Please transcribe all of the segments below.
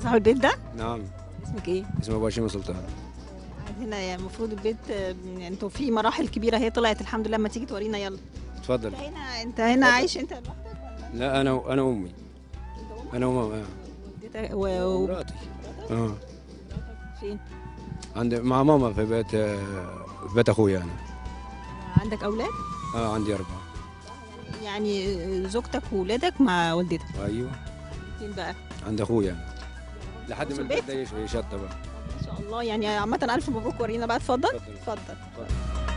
صاحب البيت ده نعم اسمك ايه اسمه ابو هشام سلطان قاعد هنا يعني المفروض البيت آه، يعني انتوا في مراحل كبيره هي طلعت الحمد لله لما تيجي تورينا يلا اتفضل انت هنا انت هنا عايش انت لوحدك لا انا انا امي انا امي آه. والدتك- و- و- مراتي اه فين عند مع ماما في بيت آه، في بيت اخويا انا عندك اولاد اه عندي اربعه يعني زوجتك وولادك مع والدتك ايوه فين بقى عند اخويا انا لحد في ما البيت؟ البيت ده يش- يشطب بقى ما شاء الله يعني عامه الف مبروك ورينا بقى اتفضل اتفضل. اتفضل اتفضل.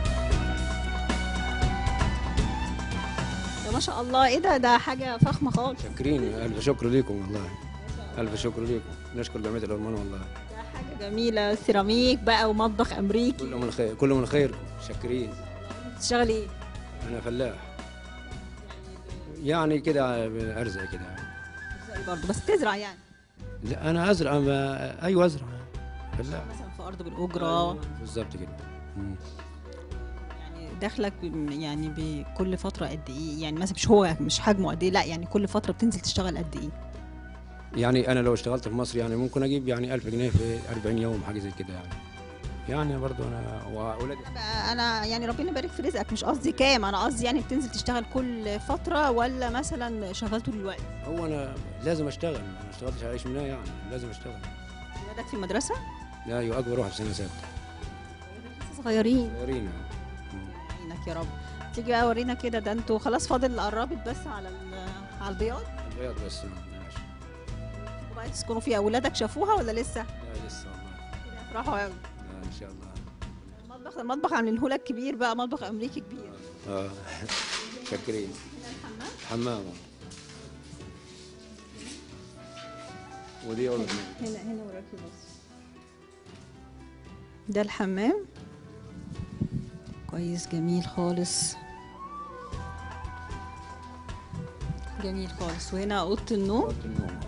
ده ما شاء الله ايه ده ده حاجه فخمه خالص شاكرين الف شكر لكم والله الف شكر لكم نشكر جمعيه الالمان والله ده حاجه جميله سيراميك بقى ومطبخ امريكي كله من خير كله من خير شاكرين بتشتغل ايه انا فلاح يعني كده ارزق كده برضه بس تزرع يعني لا انا ازرع ما ايوه ازرع فلاح مثلا في ارض بالاجره بالظبط كده مم. يعني دخلك ب- يعني بكل فتره قد ايه يعني مثلا مش هو مش حجمه قد ايه لا يعني كل فتره بتنزل تشتغل قد ايه يعني انا لو اشتغلت في مصر يعني ممكن اجيب يعني 1000 جنيه في 40 يوم حاجه زي كده يعني يعني برضو انا واولادي بقى انا يعني ربنا يبارك في رزقك مش قصدي كام انا قصدي يعني بتنزل تشتغل كل فتره ولا مثلا شغال طول الوقت هو انا لازم اشتغل ما اشتغلتش هعيش منها يعني لازم اشتغل ولادك في المدرسه لا ايوه اكبر واحد في سنه سادسه لسه صغيرين صغيرين مم. عينك يا رب تيجي بقى ورينا كده ده انتوا خلاص فاضل قربت بس على ال- على البياض البياض بس ماشي وبقى تسكنوا فيها اولادك شافوها ولا لسه لا لسه والله يفرحوا قوي لا ان شاء الله المطبخ المطبخ عاملينه لك كبير بقى مطبخ امريكي كبير اه شاكرين حمام ودي اول هنا هنا وراكي بص ده الحمام كويس جميل خالص جميل خالص وهنا اوضه النوم اوضه النوم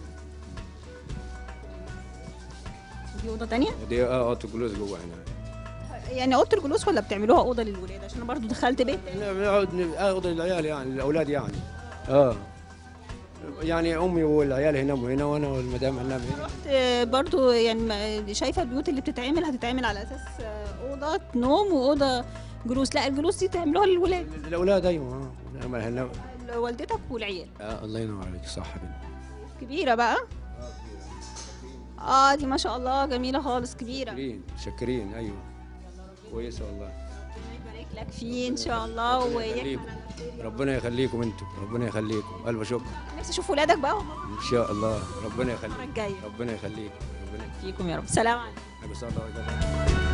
دي اوضه تانية ودي اه اوضه الجلوس جوه هنا يعني اوضه الجلوس ولا بتعملوها اوضه للولاد عشان انا برضو دخلت بيت تاني. لا، بنقعد ن- آه، اوضه للعيال يعني الاولاد يعني اه يعني امي والعيال هنا وهنا وانا والمدام هنا هنا رحت برضو يعني ما- شايفه البيوت اللي بتتعمل هتتعمل على اساس اوضه نوم واوضه جلوس لا الجلوس دي تعملوها للولاد الاولاد ايوه اه هنا- هنا والدتك والعيال آه الله ينور عليك صح كده كبيره بقى اه دي ما شاء الله جميله خالص كبيره شاكرين شاكرين ايوه كويسه والله ربنا يبارك لك فيه ان شاء الله ويحمل يخليكم. ربنا يخليكم انتم ربنا يخليكم الف شكر نفسي اشوف ولادك بقى وهم ان شاء الله ربنا المره يخليك الجايه ربنا يخليك ربنا فيكم يا رب سلام عليكم يخليك الله ويجزاك